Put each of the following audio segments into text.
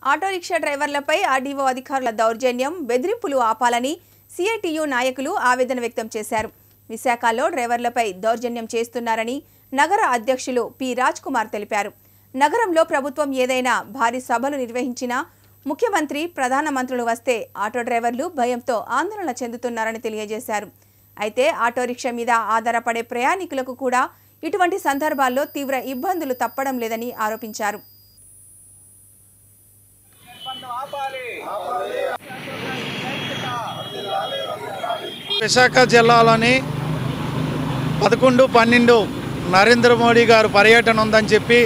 Auto rickshaw డ్రైవర్లపై RDO అధికారుల దౌర్జన్యం బెదిరింపులు ఆపాలని సిఐటియు నాయకులు ఆవేదన వ్యక్తం చేశారు విశాఖలో డ్రైవర్లపై దౌర్జన్యం చేస్తున్నారని నగర అధ్యక్షులు పి రాజ్ కుమార్ తెలిపారు నగరంలో ప్రభుత్వం ఏదైనా భారీ సభలు నిర్వహించినా ముఖ్యమంత్రి ప్రధానమంత్రులు వస్తే ఆటో డ్రైవర్లు భయంతో ఆందోళన చెందుతున్నారని తెలియజేశారు అయితే ఆటో రిక్షా మీద ఆధారపడే ప్రయాణికులకు కూడా ఇటువంటి సందర్భాల్లో తీవ్ర ఇబ్బందులు తప్పడం లేదని ఆరోపించారు విశాఖ జిల్లాలోని పదకొండు పన్నెండు నరేంద్ర మోడీ గారు పర్యటన ఉందని చెప్పి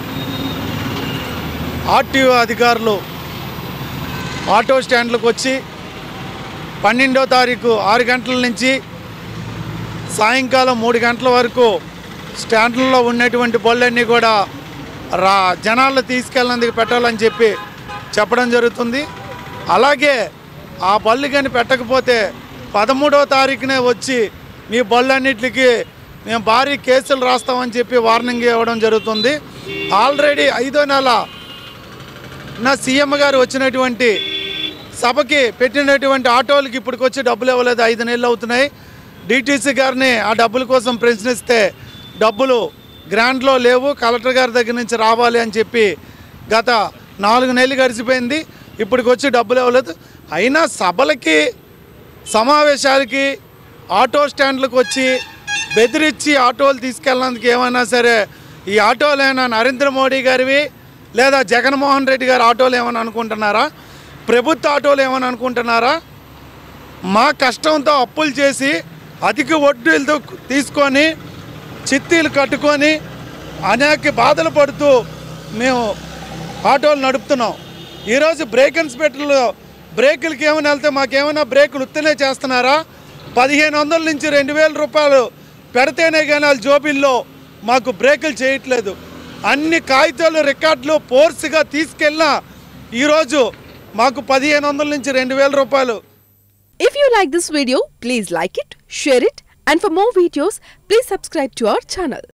ఆర్టీఓ అధికారులు ఆటో స్టాండ్లకు వచ్చి పన్నెండో తారీఖు ఆరు గంటల నుంచి సాయంకాలం మూడు గంటల వరకు స్టాండ్లలో ఉన్నటువంటి బళ్ళన్నీ కూడా రా జనాలు తీసుకెళ్ళినందుకు పెట్టాలని చెప్పి చెప్పడం జరుగుతుంది అలాగే ఆ బళ్ళు కానీ పెట్టకపోతే పదమూడవ తారీఖునే వచ్చి మీ బళ్ళన్నిటికి మేము భారీ కేసులు రాస్తామని చెప్పి వార్నింగ్ ఇవ్వడం జరుగుతుంది ఆల్రెడీ ఐదో నెల నా సీఎం గారు వచ్చినటువంటి సభకి పెట్టినటువంటి ఆటోలకి ఇప్పటికొచ్చి డబ్బులు ఇవ్వలేదు ఐదు నెలలు అవుతున్నాయి డిటీసీ గారిని ఆ డబ్బుల కోసం ప్రశ్నిస్తే డబ్బులు గ్రాంట్లో లేవు కలెక్టర్ గారి దగ్గర నుంచి రావాలి అని చెప్పి గత నాలుగు నెలలు గడిచిపోయింది ఇప్పటికొచ్చి డబ్బులు ఇవ్వలేదు అయినా సభలకి సమావేశాలకి ఆటో స్టాండ్లకు వచ్చి బెదిరించి ఆటోలు తీసుకెళ్ళడానికి ఏమైనా సరే ఈ ఆటోలు ఏమైనా నరేంద్ర మోడీ గారివి లేదా జగన్మోహన్ రెడ్డి గారి ఆటోలు ఏమైనా అనుకుంటున్నారా ప్రభుత్వ ఆటోలు ఏమైనా అనుకుంటున్నారా మా కష్టంతో అప్పులు చేసి అధిక వడ్డీలతో తీసుకొని చిత్తీలు కట్టుకొని అనేక బాధలు పడుతూ మేము ఆటోలు నడుపుతున్నాం ఈరోజు బ్రేక్ ఇన్స్పెక్టర్లు బ్రేకులకి ఏమైనా వెళ్తే మాకేమైనా బ్రేకులు ఉత్తనే చేస్తున్నారా పదిహేను వందల నుంచి రెండు వేల రూపాయలు పెడితేనే కానీ వాళ్ళ జోబిల్లో మాకు బ్రేకులు చేయట్లేదు అన్ని కాగితాలు రికార్డులు ఫోర్స్గా తీసుకెళ్ళినా ఈరోజు మాకు పదిహేను వందల నుంచి రెండు వేల రూపాయలు If you like this video, please like it, share it, and for more videos, please subscribe to our channel.